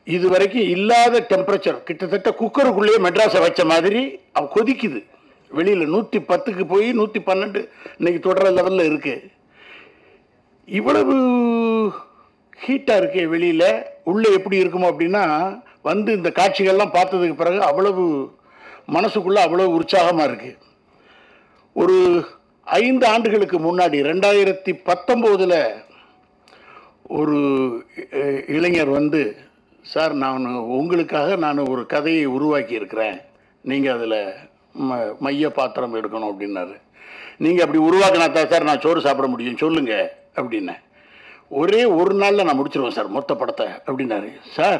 இது வரைக்கும் இல்லாத டெம்பரேச்சர் கிட்டத்தட்ட குக்கருக்குள்ளேயே மெட்ராஸை வச்ச மாதிரி அவ கொதிக்குது வெளியில் நூற்றி பத்துக்கு போய் நூற்றி பன்னெண்டு இன்னைக்கு தொடர லெவலில் இருக்கு இவ்வளவு ஹீட்டாக இருக்கே வெளியில் உள்ளே எப்படி இருக்குமோ அப்படின்னா வந்து இந்த காட்சிகள்லாம் பார்த்ததுக்கு பிறகு அவ்வளவு மனசுக்குள்ளே அவ்வளவு உற்சாகமாக இருக்குது ஒரு ஐந்து ஆண்டுகளுக்கு முன்னாடி ரெண்டாயிரத்தி பத்தொம்போதில் ஒரு அஹ், இளைஞர் வந்து சார் நான் உங்களுக்காக நான் ஒரு கதையை உருவாக்கி இருக்கிறேன் நீங்கள் அதில் ம மைய பாத்திரம் எடுக்கணும் அப்படின்னாரு நீங்கள் அப்படி உருவாக்கினா தான் சார் நான் சோறு சாப்பிட முடியும் சொல்லுங்க அப்படின்னேன் ஒரே ஒரு நாளில் நான் முடிச்சிருவேன் சார் மொத்த படத்தை அப்படின்னாரு சார்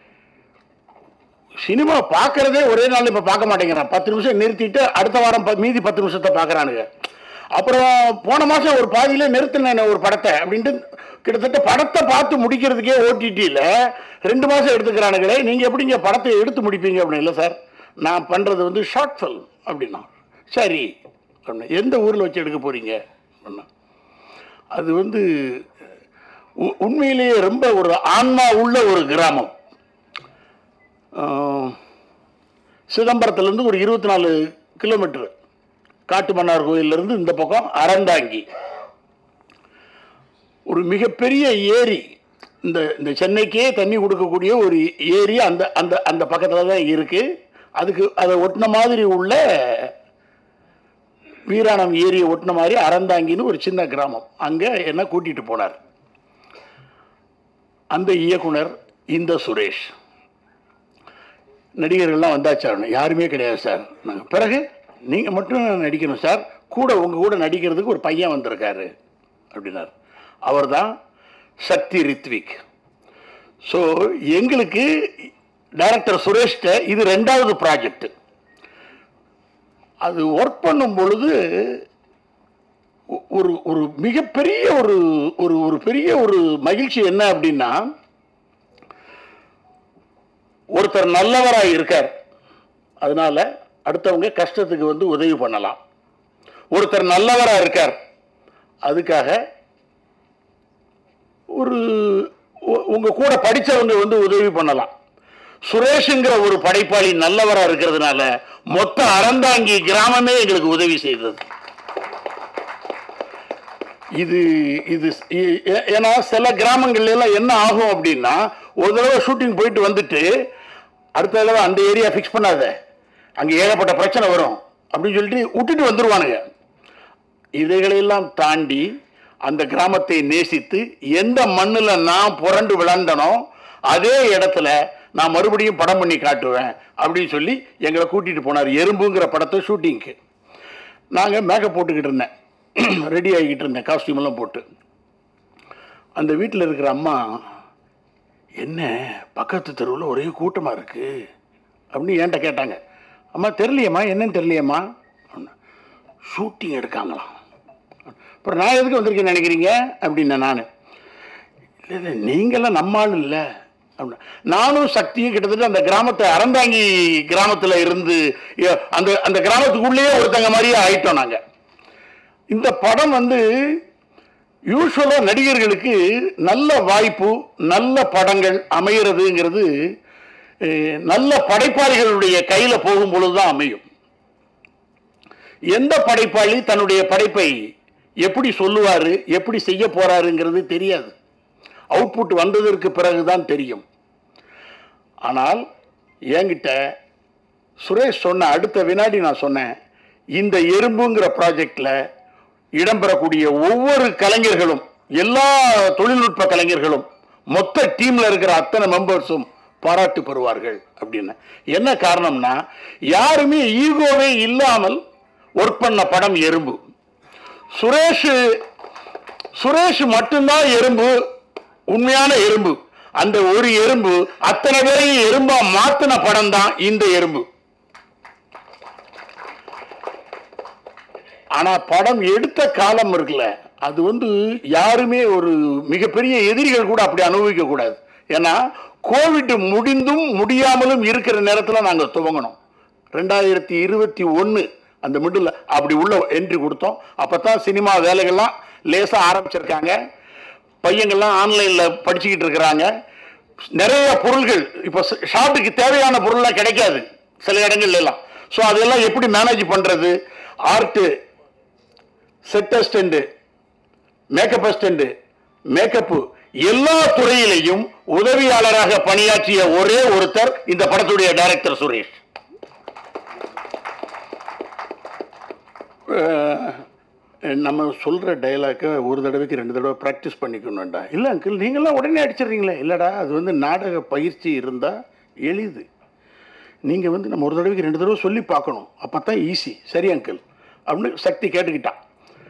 சினிமா பார்க்கறதே ஒரே நாள் இப்போ பார்க்க மாட்டேங்கிறான் பத்து நிமிஷம் நிறுத்திட்டு அடுத்த வாரம் ப- மீதி பத்து நிமிஷத்தை பார்க்குறானுங்க அப்புறம் போன மாதம் ஒரு பாதியில நிறுத்தினேன் ஒரு படத்தை அப்படின்ட்டு கிட்டத்தட்ட படத்தை பார்த்து முடிக்கிறதுக்கே ஓடிடியில் ரெண்டு மாதம் எடுத்துக்கிறானுங்களே நீங்கள் எப்படிங்க படத்தை எடுத்து முடிப்பீங்க அப்படின்னு இல்லை சார் நான் பண்ணுறது வந்து ஷார்ட் ஃபில்ம் அப்படின்னா சரி அப்படின்னா எந்த ஊரில் வச்சு எடுக்க போகிறீங்க அப்படின்னா அது வந்து உ- உண்மையிலேயே ரொம்ப ஒரு ஆன்மா உள்ள ஒரு கிராமம் ஆஹ், சிதம்பரத்துலேருந்து ஒரு இருபத்தி நாலு கிலோமீட்டர் காட்டுமன்னார் கோயிலிருந்து இந்த பக்கம் அறந்தாங்கி ஒரு மிகப்பெரிய ஏரி இந்த இந்த சென்னைக்கே தண்ணி கொடுக்கக்கூடிய ஒரு ஏரி அந்த அந்த அந்த பக்கத்தில் தான் இருக்கு அதுக்கு அதை ஒட்டின மாதிரி உள்ள வீராணம் ஏரியை ஒட்டின மாதிரி அறந்தாங்கின்னு ஒரு சின்ன கிராமம் அங்கே என்ன கூட்டிட்டு போனார் அந்த இயக்குனர் இந்த சுரேஷ் நடிகர்கள்லாம் வந்தாச்சா யாருமே கிடையாது சார் நாங்கள் பிறகு நீங்கள் மட்டும் நடிக்கணும் சார் கூட உங்கள் கூட நடிக்கிறதுக்கு ஒரு பையன் வந்திருக்காரு அப்படின்னார் அவர் தான் சக்தி ரித்விக் ஸோ எங்களுக்கு டைரக்டர் சுரேஷ்ட இது ரெண்டாவது ப்ராஜெக்ட் அது ஒர்க் பண்ணும் பொழுது ஒ- ஒரு ஒரு மிகப்பெரிய ஒரு ஒரு ஒரு பெரிய ஒரு மகிழ்ச்சி என்ன அப்படின்னா ஒருத்தர் நல்லவராக இருக்கார் அதனால அடுத்தவங்க கஷ்டத்துக்கு வந்து உதவி பண்ணலாம் ஒருத்தர் நல்லவராக இருக்கார் அதுக்காக ஒரு உ- உங்க கூட படிச்சவங்க வந்து உதவி பண்ணலாம் சுரேஷுங்கிற ஒரு படைப்பாளி நல்லவரா இருக்கிறதுனால மொத்த அறந்தாங்கி கிராமமே எங்களுக்கு உதவி செய்தது இது இது இ- ஏ- ஏன்னா சில கிராமங்கள்ல எல்லாம் என்ன ஆகும் அப்படின்னா ஒரு தடவை ஷூட்டிங் போயிட்டு வந்துட்டு அடுத்த தடவை அந்த ஏரியா ஃபிக்ஸ் பண்ணாத அங்க ஏகப்பட்ட பிரச்சனை வரும் அப்படின்னு சொல்லிட்டு விட்டுட்டு வந்துருவானுங்க இதைகளெல்லாம் தாண்டி அந்த கிராமத்தை நேசித்து எந்த மண்ணில் நான் புரண்டு விளாண்டனோ அதே இடத்துல நான் மறுபடியும் படம் பண்ணி காட்டுவேன் அப்படின்னு சொல்லி எங்களை கூட்டிட்டு போனார் எறும்புங்கிற படத்தை ஷூட்டிங்க்கு நாங்கள் மேக்கப் போட்டுக்கிட்டு இருந்தேன் ரெடி ஆகிக்கிட்டு இருந்தேன் காஸ்டியூம் எல்லாம் போட்டு அந்த வீட்டில் இருக்கிற அம்மா என்ன பக்கத்து தெருவில் ஒரே கூட்டமாக இருக்கு அப்படின்னு என்கிட்ட கேட்டாங்க அம்மா தெரியலையம்மா என்னன்னு தெரியலையம்மா ஷூட்டிங் எடுக்காங்களாம் அப்புறம் நான் எதுக்கு வந்திருக்கேன்னு நினைக்கிறீங்க அப்படின்னேன் நான் இல்லை இல்லை நீங்களாம் நம்ம ஆள் இல்லை அப்படின்னா நானும் சக்தியும் கிட்டத்தட்ட அந்த கிராமத்தை அறந்தாங்கி கிராமத்தில் இருந்து எ- அந்த அந்த கிராமத்துக்குள்ளேயே ஒருத்தங்க மாதிரியே ஆயிட்டோம் நாங்கள் இந்த படம் வந்து யூஸ்வலாக நடிகர்களுக்கு நல்ல வாய்ப்பு நல்ல படங்கள் அமைகிறதுங்கிறது அஹ், நல்ல படைப்பாளிகளுடைய கையில் போகும் பொழுது தான் அமையும் எந்த படைப்பாளி தன்னுடைய படைப்பை எப்படி சொல்லுவாரு எப்படி செய்ய போறாருங்கிறது தெரியாது அவுட்புட் வந்ததற்கு பிறகுதான் தெரியும் ஆனால் என்கிட்ட சுரேஷ் சொன்ன அடுத்த வினாடி நான் சொன்னேன் இந்த எறும்புங்கிற ப்ராஜெக்ட்ல இடம்பெறக்கூடிய ஒவ்வொரு கலைஞர்களும் எல்லா தொழில்நுட்ப கலைஞர்களும் மொத்த டீம்ல இருக்கிற அத்தனை மெம்பர்ஸும் பாராட்டு பெறுவார்கள் அப்படின்னு என்ன காரணம்னா யாருமே ஈகோவே இல்லாமல் ஒர்க் பண்ண படம் எறும்பு சுரேஷ் சுரேஷ் மட்டும்தான் எறும்பு உண்மையான எறும்பு அந்த ஒரு எறும்பு அத்தனை பேரையும் எறும்பா மாத்தின படம் தான் இந்த எறும்பு ஆனா படம் எடுத்த காலம் இருக்குல்ல அது வந்து யாருமே ஒரு மிகப்பெரிய எதிரிகள் கூட அப்படி அனுபவிக்க கூடாது ஏன்னா கோவிட் முடிந்தும் முடியாமலும் இருக்கிற நேரத்துல நாங்க துவங்கணும் ரெண்டாயிரத்தி இருபத்தி ஒன்று அந்த மிடில் அப்படி உள்ள என்ட்ரி கொடுத்தோம் அப்பதான் சினிமா வேலைகள்லாம் லேசா ஆரம்பிச்சிருக்காங்க பையங்கள்லாம் ஆன்லைன்ல படிச்சுக்கிட்டு இருக்கிறாங்க நிறைய பொருள்கள் இப்போ ஷாட்டுக்கு தேவையான பொருள்லாம் கிடைக்காது சில இடங்கள்ல எல்லாம் ஸோ அதெல்லாம் எப்படி மேனேஜ் பண்றது art set assistant makeup assistant makeup எல்லா துறையிலையும் உதவியாளராக பணியாற்றிய ஒரே ஒருத்தர் இந்த படத்துடைய டைரக்டர் சுரேஷ் அஹ், நம்ம சொல்ற டயலாக்கை ஒரு தடவைக்கு ரெண்டு தடவை ப்ராக்டிஸ் பண்ணிக்கணும்டா இல்லை அங்கிள் நீங்களாம் உடனே அடிச்சிடுறீங்களே இல்லைடா அது வந்து நாடக பயிற்சி இருந்தால் எளிது நீங்கள் வந்து நம்ம ஒரு தடவைக்கு ரெண்டு தடவை சொல்லி பார்க்கணும் அப்போ தான் ஈஸி சரி அங்கிள் அப்படின்னு சக்தி கேட்டுக்கிட்டான்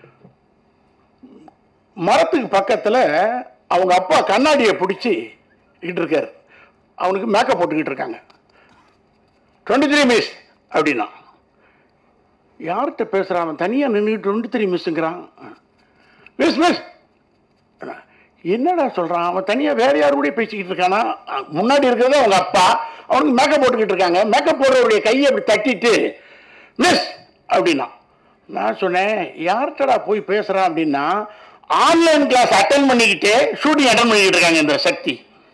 மரத்துக்கு பக்கத்தில் அவங்க அப்பா கண்ணாடியை பிடிச்சி கிட்டு இருக்காரு அவனுக்கு மேக்கப் போட்டுக்கிட்டு இருக்காங்க டுவெண்ட்டி த்ரீ மிஸ் அப்படின்னா யார்கிட்ட பேசுகிறான் அவன் தனியாக நின்றுட்டு டுவெண்ட்டி த்ரீ மிஸ்ஸுங்கிறான் மிஸ் மிஸ் என்னடா சொல்கிறான் அவன் தனியாக வேற யாரு கூட பேசிக்கிட்டு இருக்கானா முன்னாடி இருக்கிறது அவங்க அப்பா அவனுக்கு மேக்கப் போட்டுக்கிட்டு இருக்காங்க மேக்கப் போடுறவருடைய கையை அப்படி தட்டிட்டு மிஸ் அப்படின்னா நான் சொன்னேன் யார்கிட்டடா போய் பேசுகிறான் அப்படின்னா ஆன்லைன் கிளாஸ் அட்டன் பண்ணிக்கிட்டு ஷூட்டிங் அட்டன் பண்ணிக்கிட்டு இருக்காங்க இந்த Shakti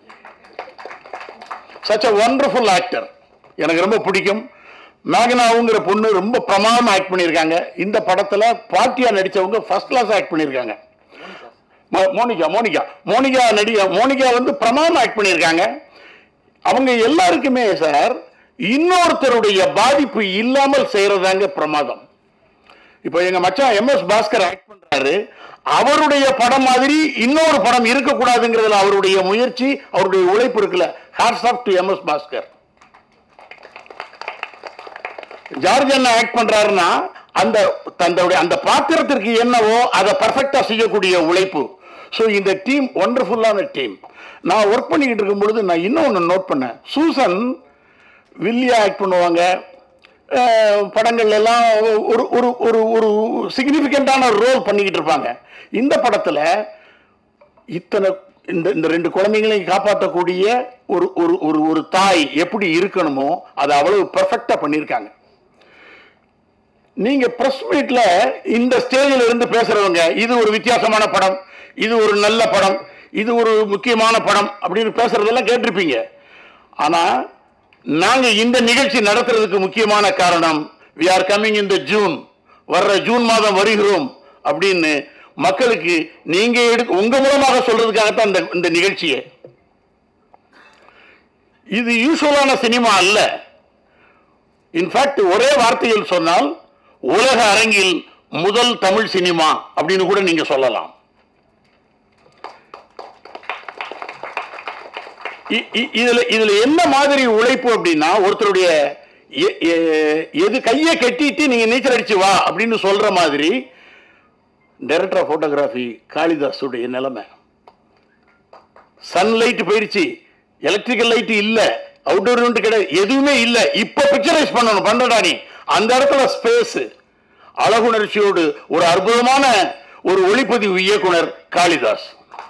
such a wonderful actor எனக்கு ரொம்ப பிடிக்கும் மேகனாவுங்கிற பொண்ணு ரொம்ப பிரமாதமா ஆக்ட் பண்ணியிருக்காங்க இந்த படத்துல பாட்டியா நடிச்சவங்க ஃபர்ஸ்ட் கிளாஸ் ஆக்ட் பண்ணியிருக்காங்க மோ- மோனிகா மோனிகா மோனிகா நடி மோனிகா வந்து பிரமாதமா ஆக்ட் பண்ணியிருக்காங்க அவங்க எல்லாருக்குமே சார் இன்னொருத்தருடைய பாதிப்பு இல்லாமல் செய்யறதாங்க பிரமாதம் இப்போ எங்க மச்சான் எம் எஸ் பாஸ்கர் ஆக்ட் பண்றாரு அவருடைய படம் மாதிரி இன்னொரு படம் இருக்கக்கூடாதுங்கிறதுல அவருடைய முயற்சி அவருடைய உழைப்பு இருக்குல்ல hats off to M S Bhaskar George அண்ணா ஆக்ட் பண்றாருன்னா அந்த தன்னுடைய அந்த பாத்திரத்திற்கு என்னவோ அதை பர்ஃபெக்டா செய்யக்கூடிய உழைப்பு ஸோ இந்த டீம் ஒண்டர்ஃபுல்லான டீம் நான் ஒர்க் பண்ணிக்கிட்டு இருக்கும் பொழுது நான் இன்னொன்று நோட் பண்ணேன் சூசன் வில்லியா ஆக்ட் பண்ணுவாங்க அஹ், படங்கள்ல எல்லாம் ஒரு ஒரு ஒரு ஒரு சிக்னிஃபிகண்டான ரோல் பண்ணிக்கிட்டு இருப்பாங்க இந்த படத்துல இத்தனை இந்த இந்த ரெண்டு குழந்தைங்களையும் காப்பாற்றக்கூடிய ஒரு ஒரு ஒரு ஒரு தாய் எப்படி இருக்கணுமோ அதை அவ்வளவு பெர்ஃபெக்டா பண்ணியிருக்காங்க நீங்க பிரஸ் மீட்ல இந்த ஸ்டேஜில் இருந்து பேசுறவங்க இது ஒரு வித்தியாசமான படம் இது ஒரு நல்ல படம் இது ஒரு முக்கியமான படம் அப்படின்னு பேசுறதெல்லாம் கேட்டிருப்பீங்க ஆனா நாங்க இந்த நிகழ்ச்சி நடத்துறதுக்கு முக்கியமான காரணம் வி ஆர் கம்மிங் இந்த ஜூன் வர்ற ஜூன் மாதம் வருகிறோம் அப்படின்னு மக்களுக்கு நீங்க எடுக்க உங்க மூலமாக சொல்றதுக்காகத்தான் இந்த இந்த நிகழ்ச்சியை இது யூஸ்வலான சினிமா அல்ல இன்ஃபேக்ட் ஒரே வார்த்தையில் சொன்னால் உலக அரங்கில் முதல் தமிழ் சினிமா அப்படின்னு கூட நீங்க சொல்லலாம் இ- இ- இதுல இதுல என்ன மாதிரி உழைப்பு அப்படின்னா ஒருத்தருடைய எ- எ- எது கையை கட்டிட்டு நீங்க நீச்சல் அடிச்சு வா அப்படின்னு சொல்ற மாதிரி டைரக்டர் ஆஃப் போட்டோகிராஃபி காளிதாஸுடைய நிலைமை சன்லைட் போயிடுச்சு எலக்ட்ரிக்கல் லைட் இல்ல அவுட்டோர் யூனிட் கிடையாது எதுவுமே இல்ல இப்ப பிக்சரைஸ் பண்ணணும் பண்றடா நீ அந்த இடத்துல ஸ்பேஸ் அழகுணர்ச்சியோடு ஒரு அற்புதமான ஒரு ஒளிப்பதிவு இயக்குனர் காளிதாஸ்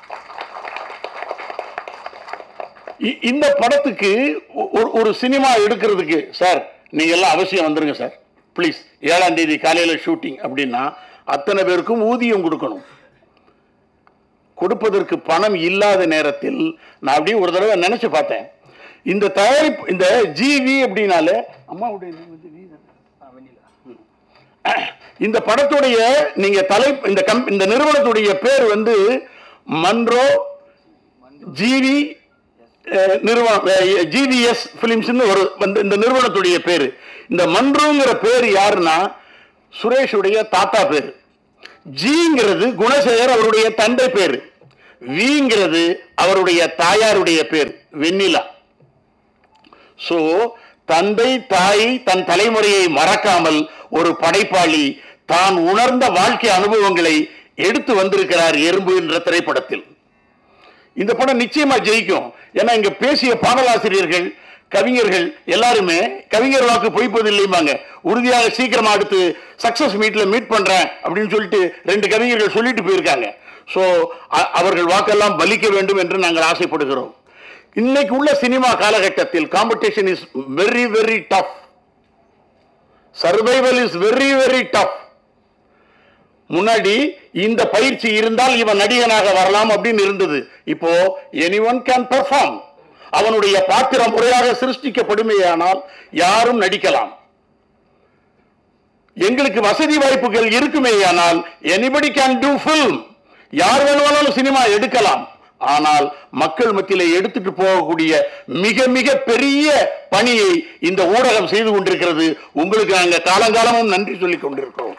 இ- இந்த படத்துக்கு ஒ- ஒரு ஒரு சினிமா எடுக்கிறதுக்கு சார் நீங்க எல்லாம் அவசியம் வந்துருங்க சார் ப்ளீஸ் ஏழாம் தேதி காலையில ஷூட்டிங் அப்படின்னா அத்தனை பேருக்கும் ஊதியம் கொடுக்கணும் கொடுப்பதற்கு பணம் இல்லாத நேரத்தில் நான் அப்படியே ஒரு தடவை நினைச்சு பார்த்தேன் இந்த தயாரிப்பு இந்த ஜிவி அப்படின்னாலே அம்மாவுடைய name வந்து V தானே? இந்த படத்துடைய நீங்க தலை இந்த கம் இந்த நிறுவனத்துடைய பேர் வந்து மன்ரோ ஜிவி அஹ், நிறுவனம் ஜிவிஎஸ் பிலிம்ஸ்னு ஒரு வந்து இந்த நிறுவனத்துடைய பேரு இந்த மன்ரோங்கிற பேர் யாருன்னா சுரேஷுடைய தாத்தா பேர் ஜிங்கிறது குணசேகர் அவருடைய தந்தை பேர் விங்கிறது அவருடைய தாயாருடைய பேர் வெண்ணிலா சோ தந்தை தாய் தன் தலைமுறையை மறக்காமல் ஒரு படைப்பாளி தான் உணர்ந்த வாழ்க்கை அனுபவங்களை எடுத்து வந்திருக்கிறார் எறும்பு என்ற திரைப்படத்தில் இந்த படம் நிச்சயமா ஜெயிக்கும் ஏன்னா இங்க பேசிய பாடலாசிரியர்கள் கவிஞர்கள் எல்லாருமே கவிஞர் வாக்கு பொய்ப்பது இல்லைம்பாங்க உறுதியாக சீக்கிரமா அடுத்து சக்சஸ் மீட்ல மீட் பண்றேன் அப்படின்னு சொல்லிட்டு ரெண்டு கவிஞர்கள் சொல்லிட்டு போயிருக்காங்க ஸோ அவர்கள் வாக்கெல்லாம் பலிக்க வேண்டும் என்று நாங்கள் ஆசைப்படுகிறோம் இன்னைக்கு உள்ள சினிமா காலகட்டத்தில் competition is very very tough survival is very very tough முன்னாடி இந்த பயிற்சி இருந்தால் இவன் நடிகனாக வரலாம் அப்படின்னு இருந்தது இப்போ எனி ஒன் கேன் பெர்ஃபார்ம் அவனுடைய பாத்திரம் முறையாக சிருஷ்டிக்கப்படுமேயானால் யாரும் நடிக்கலாம் எங்களுக்கு வசதி வாய்ப்புகள் இருக்குமேயானால் எனிபடி கேன் டூ ஃபில்ம் யார் வேணுமானாலும் சினிமா எடுக்கலாம் ஆனால் மக்கள் மத்தியில எடுத்துட்டு போகக்கூடிய மிக மிக பெரிய பணியை இந்த ஊடகம் செய்து கொண்டிருக்கிறது உங்களுக்கு நாங்க காலங்காலமும் நன்றி சொல்லிக் கொண்டிருக்கிறோம்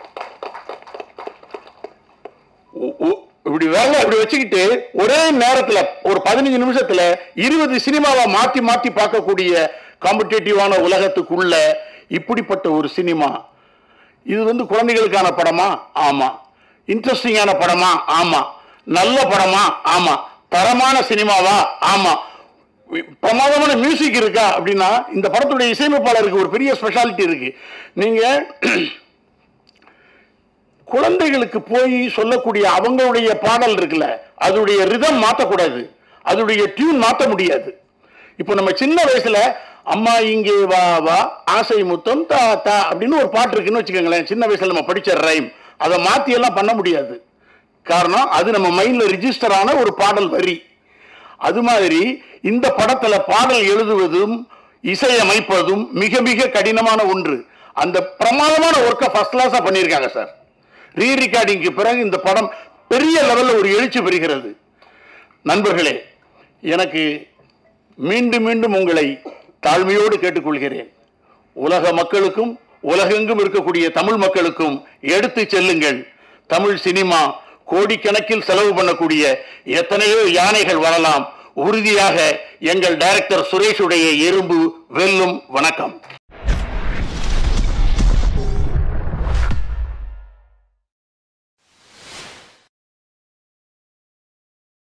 உ- உ- இப்படி வேலை இப்படி வச்சுக்கிட்டு ஒரே நேரத்துல ஒரு பதினஞ்சு நிமிஷத்துல இருபது சினிமாவை மாத்தி மாத்தி பார்க்கக்கூடிய காம்படிட்டிவான உலகத்துக்குள்ள இப்படிப்பட்ட ஒரு சினிமா இது வந்து குழந்தைகளுக்கான படமா ஆமா இன்ட்ரெஸ்டிங்கான படமா ஆமா நல்ல படமா ஆமா தரமான சினிமாவா ஆமா பிரமாதமான மியூசிக் இருக்கா அப்படின்னா இந்த படத்துடைய இசையமைப்பாளருக்கு ஒரு பெரிய ஸ்பெஷாலிட்டி இருக்கு நீங்க குழந்தைகளுக்கு போய் சொல்லக்கூடிய அவங்களுடைய பாடல் இருக்குல்ல அதனுடைய ரிதம் மாத்தக்கூடாது அதனுடைய டியூன் மாத்த முடியாது இப்போ நம்ம சின்ன வயசுல அம்மா இங்கே வா வா ஆசை முத்தம் தா தா அப்படின்னு ஒரு பாட்டு இருக்குன்னு வச்சுக்கோங்களேன் சின்ன வயசுல நம்ம படிச்ச ரைம் அதை மாத்தி எல்லாம் பண்ண முடியாது காரணம் அது நம்ம மைண்ட்ல ரிஜிஸ்டர் ஆன ஒரு பாடல் வரி அது மாதிரி இந்த படத்துல பாடல் எழுதுவதும் இசையமைப்பதும் மிக மிக கடினமான ஒன்று அந்த பிரமாதமான ஒர்க்கை ஃபர்ஸ்ட் கிளாஸா பண்ணியிருக்காங்க சார் ரீ ரெக்கார்டிங்க்கு பிறகு இந்த படம் பெரிய லெவல்ல ஒரு எழுச்சி பெறுகிறது நண்பர்களே எனக்கு மீண்டும் மீண்டும் உங்களை தாழ்மையோடு கேட்டுக்கொள்கிறேன் உலக மக்களுக்கும் உலகெங்கும் இருக்கக்கூடிய தமிழ் மக்களுக்கும் எடுத்து செல்லுங்கள் தமிழ் சினிமா கோடிக்கணக்கில் செலவு பண்ணக்கூடிய எத்தனையோ யானைகள் வரலாம் உறுதியாக எங்கள் டைரக்டர் சுரேஷுடைய எறும்பு வெல்லும் வணக்கம்